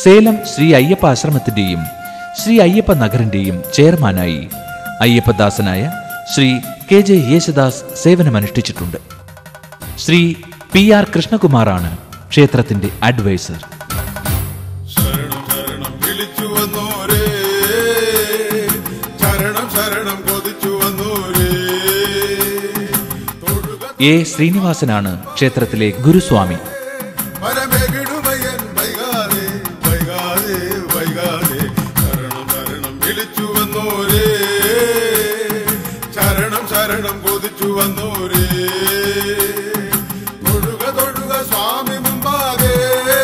സേലം ശ്രീ അയ്യപ്പ ആശ്രമത്തിന്റെയും ശ്രീ അയ്യപ്പ നഗറിന്റെയും ചെയർമാനായി അയ്യപ്പദാസനായ ശ്രീ കെ ജെ യേശുദാസ് സേവനമനുഷ്ഠിച്ചിട്ടുണ്ട് ശ്രീ പി ആർ കൃഷ്ണകുമാറാണ് ക്ഷേത്രത്തിന്റെ അഡ്വൈസർ ശരണം ശരണം വിളിച്ചു വന്നോരേ ശരണം ശരണം കൊതിച്ചു വന്നോരേ തൊഴുക എ ശ്രീനിവാസനാണ് ക്ഷേത്രത്തിലെ ഗുരുസ്വാമി പരമേകിടുമയൻ വൈകാതെ വൈകാതെ വൈകാതെ ശരണം ശരണം വിളിച്ചു വന്നോരേ ശരണം ശരണം കൊതിച്ചു വന്നോരേ തൊഴുക തൊഴുക സ്വാമി മുമ്പാകെ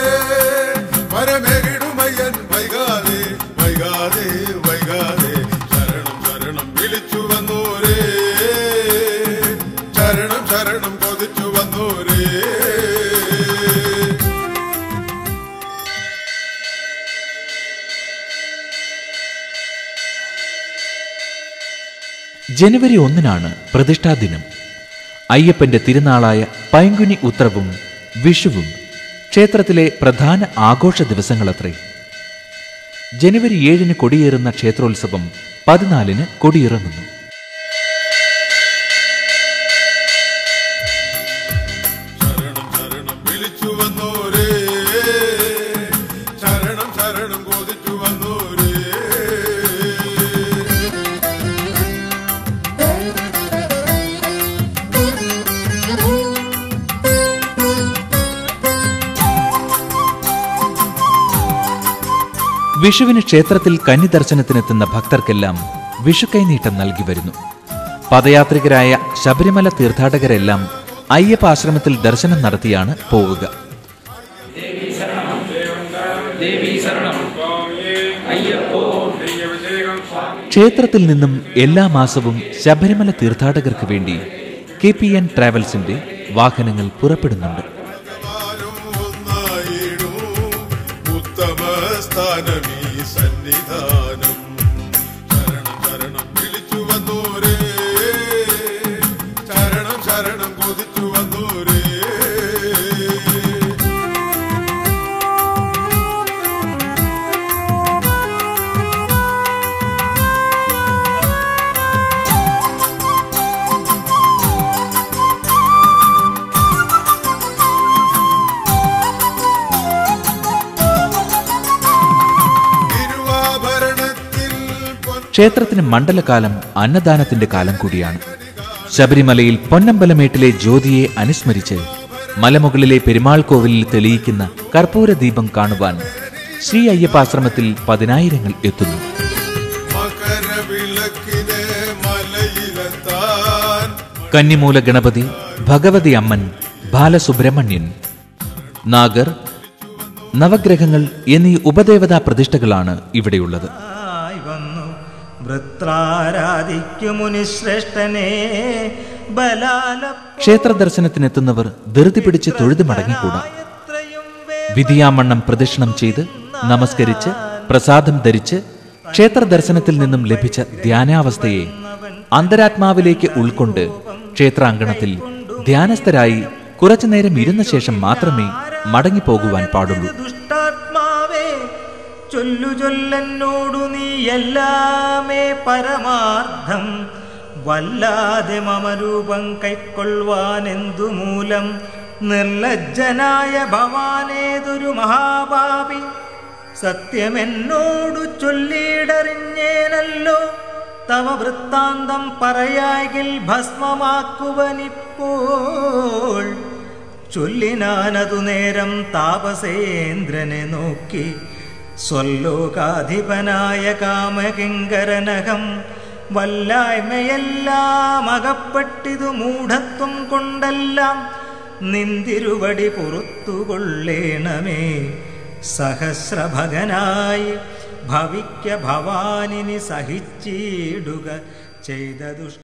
പരമേകിടുമയൻ വൈകാതെ വൈകാതെ വൈകാതെ ശരണം ശരണം വിളിച്ചു വന്നോരേ ശരണം ശരണം കൊതിച്ചു വന്നോരേ ജനുവരി ഒന്നിനാണ് പ്രതിഷ്ഠാ ദിനം അയ്യപ്പന്റെ തിരുനാളായ പൈങ്കുനി ഉത്രവും വിഷുവും ക്ഷേത്രത്തിലെ പ്രധാന ആഘോഷ ദിവസങ്ങളത്രേ ജനുവരി ഏഴിന് കൊടിയേറുന്ന ക്ഷേത്രോത്സവം പതിനാലിന് കൊടിയിറങ്ങുന്നു ശരണം ശരണം വിളിച്ചു വന്നോരേ ശരണം ശരണം കൊതിച്ചു വന്നോരേ വിഷുവിന് ക്ഷേത്രത്തിൽ കന്നി ദർശനത്തിനെത്തുന്ന ഭക്തർക്കെല്ലാം വിഷുക്കൈനീട്ടം നൽകി വരുന്നു പദയാത്രികരായ ശബരിമല തീർത്ഥാടകരെല്ലാം അയ്യപ്പ ആശ്രമത്തിൽ ദർശനം നടത്തിയാണ് പോവുക ക്ഷേത്രത്തിൽ നിന്നും എല്ലാ മാസവും ശബരിമല തീർത്ഥാടകർക്ക് വേണ്ടി കെ പി എൻ ട്രാവൽസിന്റെ വാഹനങ്ങൾ പുറപ്പെടുന്നുണ്ട് ഭഗവാനും ഒന്നായിടും ഉത്തമ സ്ഥാനമീ സന്നിധാനം ശരണം ശരണം വിളിച്ചു വന്നോരേ ശരണം ശരണം കൊതിച്ചു വന്നോരേ തിരുവാഭരണത്തിൽ പൊൻ ക്ഷേത്രത്തിന് മണ്ഡലകാലം അന്നദാനത്തിന്റെ കാലം കൂടിയാണ് ശബരിമലയിൽ പൊന്നമ്പലമേട്ടിലെ ജ്യോതിയെ അനുസ്മരിച്ച് മലമുകളിലെ പെരുമാൾ കോവിലിൽ തെളിയിക്കുന്ന കർപ്പൂര ദീപം കാണുവാൻ ശ്രീ അയ്യപ്പാശ്രമത്തിൽ പതിനായിരങ്ങൾ എത്തുന്നു മകരവിളക്കിനെ മലയിലെത്താൻ കന്നിമൂല ഗണപതി ഭഗവതി അമ്മൻ ബാലസുബ്രഹ്മണ്യൻ നാഗർ നവഗ്രഹങ്ങൾ എന്നീ ഉപദേവതാ പ്രതിഷ്ഠകളാണ് ഇവിടെയുള്ളത് ആയി വന്നു വൃത്രാരാധിക്കു മുനിശ്രേഷ്ഠനെ ബലാല ക്ഷേത്ര ദർശനത്തിനെത്തുന്നവർ ധൃതി പിടിച്ച് തൊഴുതു മടങ്ങിക്കൂടാ എത്രയും വിധിയാമണ്ണം പ്രദക്ഷിണം ചെയ്ത് നമസ്കരിച്ച് പ്രസാദം ധരിച്ച് ക്ഷേത്ര ദർശനത്തിൽ നിന്നും ലഭിച്ച ധ്യാനാവസ്ഥയെ അന്തരാത്മാവിലേക്ക് ഉൾക്കൊണ്ട് ക്ഷേത്രാങ്കണത്തിൽ ധ്യാനസ്ഥരായി കുറച്ചുനേരം ഇരുന്ന ശേഷം മാത്രമേ മടങ്ങിപ്പോകുവാൻ പാടുള്ളൂ ദുഷ്ടാത്മാവേ ചൊല്ലു ചൊല്ലെന്നോടു നീ എല്ലാമേ പരമാർത്ഥം വല്ലാതെ മമരൂപം കൈക്കൊള്ളുവാനെന്തു മൂലം നിർലജ്ജനായ ഭവാനേതൊരു മഹാപാപി സത്യമെന്നോടു ചൊല്ലിയിടറിഞ്ഞേനല്ലോ തവ വൃത്താന്തം പറയാകിൽ ഭസ്മമാക്കുവനിപ്പോൾ ചൊല്ലിനാനതു നേരം താപസേന്ദ്രനെ നോക്കി സ്വല്ലോകാധിപനായ കാമകിങ്കരനകം വല്ലായ്മയെല്ലാം അകപ്പെട്ടിതു മൂഢത്വം കൊണ്ടെല്ലാം നിന്തിരുവടി പുറത്തുകൊള്ളേണമേ സഹസ്രഭഗനായി ഭവിക്ക ഭവാനിനി സഹിച്ചിടുക ചെയ്ത ദുഷ്ട